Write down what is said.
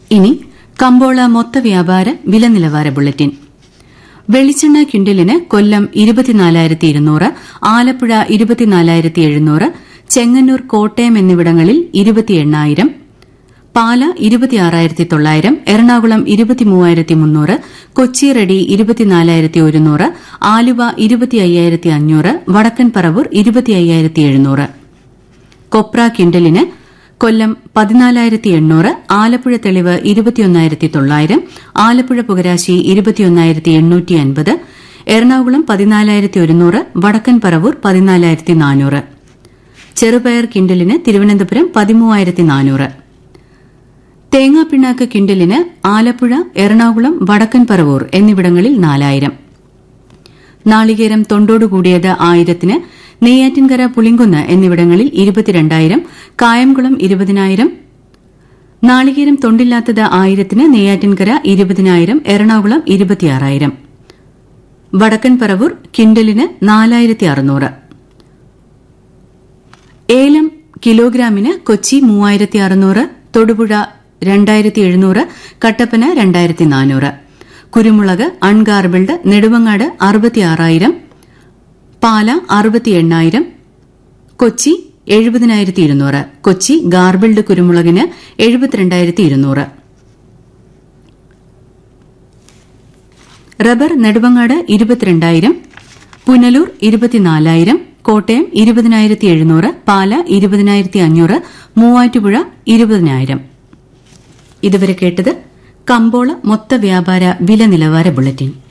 ഇനി കമ്പോള മൊത്ത വ്യാപാര വില നിലവാര ബുള്ളറ്റിൻ വെളിച്ചെണ്ണ ക്വിന്റലിന് കൊല്ലം ഇരുപത്തിനാലായിരത്തി ഇരുന്നൂറ് ആലപ്പുഴ ഇരുപത്തിനാലായിരത്തി എഴുന്നൂറ് ചെങ്ങന്നൂർ കോട്ടയം എന്നിവിടങ്ങളിൽ ഇരുപത്തി എണ്ണായിരം പാല ഇരുപത്തിയാറായിരത്തി തൊള്ളായിരം എറണാകുളം ഇരുപത്തിമൂവായിരത്തി മുന്നൂറ് കൊച്ചി റെഡി ഇരുപത്തിനാലായിരത്തി ഒരുന്നൂറ് ആലുവ ഇരുപത്തി അയ്യായിരത്തി അഞ്ഞൂറ് വടക്കൻ പറവൂർ ഇരുപത്തി അയ്യായിരത്തി എഴുന്നൂറ് കൊപ്ര കിണ്ടലിന് കൊല്ലം പതിനാലായിരത്തി എണ്ണൂറ് ആലപ്പുഴ തെളിവ് ഇരുപത്തിയൊന്നായിരത്തി തൊള്ളായിരം ആലപ്പുഴ പുകരാശി ഇരുപത്തിയൊന്നായിരത്തി എണ്ണൂറ്റി അൻപത് എറണാകുളം പതിനാലായിരത്തി ഒരുന്നൂറ് വടക്കൻ പറവൂർ പതിനാലായിരത്തി നാനൂറ് ചെറുപയർ കിണ്ടലിന് തിരുവനന്തപുരം പതിമൂവായിരത്തി നാനൂറ് തേങ്ങാപ്പിണ്ണാക്ക് കിണ്ടലിന് ആലപ്പുഴ എറണാകുളം വടക്കൻ പറവൂർ എന്നിവിടങ്ങളിൽ നാലായിരം നാളികേരം തൊണ്ടോടുകൂടിയത് ആയിരത്തിന് നെയ്യാറ്റിൻകര പുളിങ്കുന്ന് എന്നിവിടങ്ങളിൽ ഇരുപത്തിരണ്ടായിരം കായംകുളം ഇരുപതിനായിരം നാളികേരം തൊണ്ടില്ലാത്തത് ആയിരത്തിന് നെയ്യാറ്റിൻകര ഇരുപതിനായിരം എറണാകുളം ഇരുപത്തിയാറായിരം വടക്കൻ പറവൂർ കിണ്ടലിന് നാലായിരത്തി അറുന്നൂറ് ഏലം കിലോഗ്രാമിന് കൊച്ചി മൂവായിരത്തി അറുന്നൂറ് തൊടുപുഴ രണ്ടായിരത്തി എഴുന്നൂറ് കട്ടപ്പന രണ്ടായിരത്തി നാനൂറ് കുരുമുളക് അൺഗാർബിൾഡ് നെടുമങ്ങാട് അറുപത്തിയാറായിരം പാല അറുപത്തി എണ്ണായിരം കൊച്ചി എഴുപതിനായിരത്തി ഇരുന്നൂറ് കൊച്ചി ഗാർബിൾഡ് കുരുമുളകിന് എഴുപത്തിരണ്ടായിരത്തി ഇരുന്നൂറ് റബ്ബർ നെടുമങ്ങാട് ഇരുപത്തിരണ്ടായിരം പുനലൂർ ഇരുപത്തിനാലായിരം കോട്ടയം ഇരുപതിനായിരത്തി എഴുന്നൂറ് പാല ഇരുപതിനായിരത്തി അഞ്ഞൂറ് മൂവാറ്റുപുഴ ഇരുപതിനായിരം ഇതുവരെ കേട്ടത് കമ്പോള മൊത്ത വ്യാപാര വില നിലവാര ബുള്ളറ്റിൻ